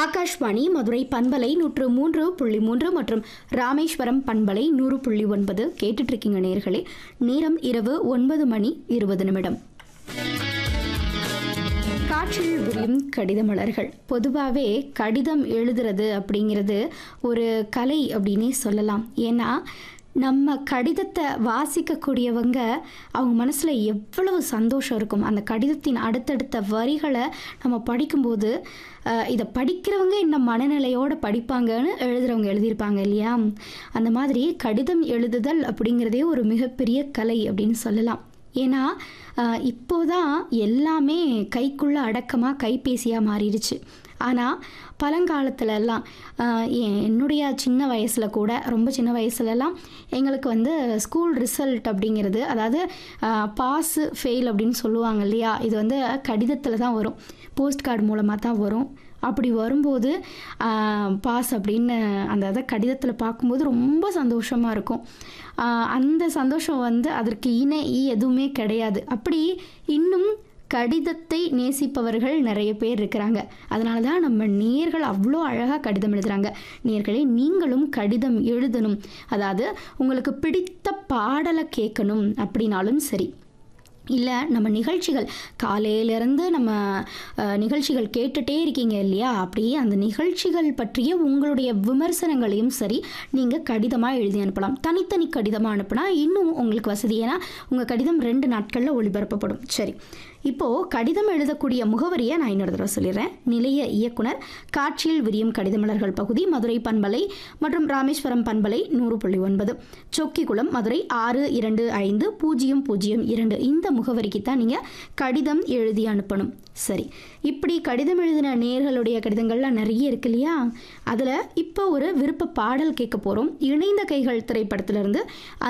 ஆகாஷ்வாணி மதுரை பண்பலை நூற்று மூன்று புள்ளி மூன்று மற்றும் ராமேஸ்வரம் பண்பலை நூறு புள்ளி ஒன்பது கேட்டுட்டு இருக்கீங்க நேர்களே நேரம் இரவு ஒன்பது மணி இருபது நிமிடம் காற்றில் விரியும் கடித மலர்கள் பொதுவாகவே கடிதம் எழுதுறது அப்படிங்கிறது ஒரு கலை அப்படின்னே சொல்லலாம் ஏன்னா நம்ம கடிதத்தை வாசிக்கக்கூடியவங்க அவங்க மனசில் எவ்வளவு சந்தோஷம் இருக்கும் அந்த கடிதத்தின் அடுத்தடுத்த வரிகளை நம்ம படிக்கும்போது அஹ், இதை படிக்கிறவங்க என்ன மனநிலையோடு படிப்பாங்கன்னு எழுதுறவங்க எழுதியிருப்பாங்க இல்லையா அந்த மாதிரி கடிதம் எழுதுதல் அப்படிங்கிறதே ஒரு மிகப்பெரிய கலை அப்படின்னு சொல்லலாம் ஏன்னா ஆஹ், இப்போதான் எல்லாமே கைக்குள்ள அடக்கமாக கைபேசியாக மாறிடுச்சு ஆனால் பழங்காலத்துல எல்லாம் ஆஹ், எ- என்னுடைய சின்ன வயசில் கூட ரொம்ப சின்ன வயசுலலாம் எங்களுக்கு வந்து ஸ்கூல் ரிசல்ட் அப்படிங்கிறது அதாவது பாஸு ஃபெயில் அப்படின்னு சொல்லுவாங்க இல்லையா இது வந்து கடிதத்தில் தான் வரும் போஸ்ட் கார்டு மூலமாக தான் வரும் அப்படி வரும்போது பாஸ் அப்படின்னு அந்த இதை கடிதத்தில் பார்க்கும்போது ரொம்ப சந்தோஷமாக இருக்கும் ஆஹ் அந்த சந்தோஷம் வந்து அதற்கு இணை எதுவுமே கிடையாது அப்படி இன்னும் கடிதத்தை நேசிப்பவர்கள் நிறைய பேர் இருக்கிறாங்க அதனால தான் நம்ம நேர்கள் அவ்வளோ அழகாக கடிதம் எழுதுறாங்க நேர்களே நீங்களும் கடிதம் எழுதணும் அதாவது உங்களுக்கு பிடித்த பாடலை கேட்கணும் அப்படின்னாலும் சரி இல்லை நம்ம நிகழ்ச்சிகள் காலையிலேருந்து நம்ம அஹ், நிகழ்ச்சிகள் கேட்டுட்டே இருக்கீங்க இல்லையா அப்படியே அந்த நிகழ்ச்சிகள் பற்றிய உங்களுடைய விமர்சனங்களையும் சரி நீங்கள் கடிதமாக எழுதி அனுப்பலாம் தனித்தனி கடிதமாக அனுப்புனா இன்னும் உங்களுக்கு வசதி ஏன்னா உங்கள் கடிதம் ரெண்டு நாட்களில் ஒளிபரப்பப்படும் சரி இப்போது கடிதம் எழுதக்கூடிய முகவரியை நான் இன்னொரு தடவை சொல்லிடுறேன் நிலைய இயக்குனர் காட்சியில் விரியும் கடிதமலர்கள் பகுதி மதுரை பண்பலை மற்றும் ராமேஸ்வரம் பண்பலை நூறு புள்ளி ஒன்பது சொக்கிக்குளம் மதுரை ஆறு இரண்டு ஐந்து பூஜ்ஜியம் பூஜ்ஜியம் இரண்டு இந்த முகவரிக்கு தான் நீங்கள் கடிதம் எழுதி அனுப்பணும் சரி இப்படி கடிதம் எழுதின நேர்களுடைய கடிதங்கள்லாம் நிறைய இருக்கு இல்லையா அதில் இப்போ ஒரு விருப்ப பாடல் கேட்க போகிறோம் இணைந்த கைகள் திரைப்படத்திலிருந்து